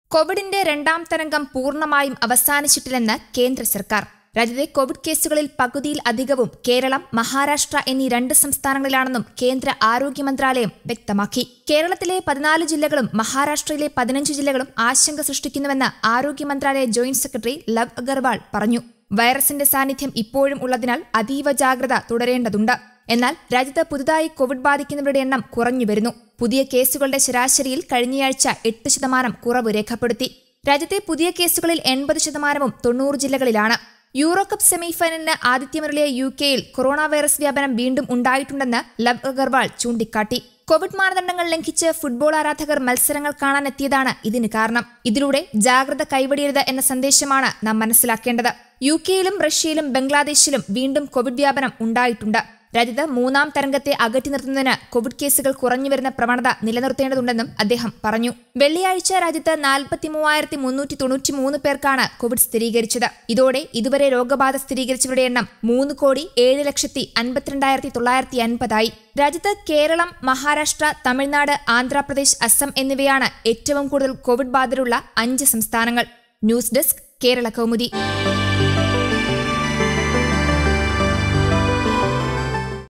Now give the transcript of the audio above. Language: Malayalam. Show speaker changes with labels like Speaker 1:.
Speaker 1: കോവിഡിന്റെ രണ്ടാം തരംഗം പൂർണ്ണമായും അവസാനിച്ചിട്ടില്ലെന്ന് കേന്ദ്ര സർക്കാർ രാജ്യത്തെ കോവിഡ് കേസുകളിൽ പകുതിയിൽ അധികവും കേരളം മഹാരാഷ്ട്ര എന്നീ രണ്ട് സംസ്ഥാനങ്ങളിലാണെന്നും കേന്ദ്ര ആരോഗ്യ മന്ത്രാലയം വ്യക്തമാക്കി കേരളത്തിലെ പതിനാല് ജില്ലകളും മഹാരാഷ്ട്രയിലെ പതിനഞ്ച് ജില്ലകളും ആശങ്ക സൃഷ്ടിക്കുന്നുവെന്ന് ആരോഗ്യ മന്ത്രാലയ ജോയിന്റ് സെക്രട്ടറി ലവ് അഗർവാൾ പറഞ്ഞു വൈറസിന്റെ സാന്നിധ്യം ഇപ്പോഴും ഉള്ളതിനാൽ അതീവ ജാഗ്രത തുടരേണ്ടതുണ്ട് എന്നാൽ രാജ്യത്ത് പുതുതായി കോവിഡ് ബാധിക്കുന്നവരുടെ എണ്ണം കുറഞ്ഞു വരുന്നു പുതിയ കേസുകളുടെ ശരാശരിയിൽ കഴിഞ്ഞയാഴ്ച എട്ട് ശതമാനം കുറവ് രേഖപ്പെടുത്തി രാജ്യത്തെ പുതിയ കേസുകളിൽ എൺപത് ശതമാനവും തൊണ്ണൂറ് ജില്ലകളിലാണ് യൂറോ കപ്പ് സെമിഫൈനലിന് ആതിഥ്യമരുളിയ യു കെയിൽ കൊറോണ വൈറസ് വ്യാപനം വീണ്ടും ഉണ്ടായിട്ടുണ്ടെന്ന് ലവ് അഗർവാൾ ചൂണ്ടിക്കാട്ടി കോവിഡ് മാനദണ്ഡങ്ങൾ ലംഘിച്ച് ഫുട്ബോൾ ആരാധകർ മത്സരങ്ങൾ കാണാനെത്തിയതാണ് ഇതിന് കാരണം ഇതിലൂടെ ജാഗ്രത കൈവടിയരുത് എന്ന സന്ദേശമാണ് നാം മനസ്സിലാക്കേണ്ടത് യു കെയിലും റഷ്യയിലും ബംഗ്ലാദേശിലും വീണ്ടും കോവിഡ് വ്യാപനം ഉണ്ടായിട്ടുണ്ട് രാജ്യത്ത് മൂന്നാം തരംഗത്തെ അകറ്റി നിർത്തുന്നതിന് കോവിഡ് കേസുകൾ കുറഞ്ഞുവരുന്ന പ്രവണത നിലനിർത്തേണ്ടതുണ്ടെന്നും അദ്ദേഹം പറഞ്ഞു വെള്ളിയാഴ്ച രാജ്യത്ത് നാൽപ്പത്തി മൂവായിരത്തി മുന്നൂറ്റി തൊണ്ണൂറ്റി മൂന്ന് പേർക്കാണ് കോവിഡ് സ്ഥിരീകരിച്ചത് ഇതോടെ ഇതുവരെ രോഗബാധ സ്ഥിരീകരിച്ചവരുടെ എണ്ണം മൂന്ന് കോടി ഏഴ് ലക്ഷത്തി അൻപത്തിരണ്ടായിരത്തി തൊള്ളായിരത്തി അൻപതായി രാജ്യത്ത് കേരളം മഹാരാഷ്ട്ര തമിഴ്നാട് ആന്ധ്രാപ്രദേശ് അസം എന്നിവയാണ് ഏറ്റവും കൂടുതൽ കോവിഡ് ബാധിതരുള്ള അഞ്ച് സംസ്ഥാനങ്ങൾ ന്യൂസ് ഡെസ്ക് കേരള കൗമുദി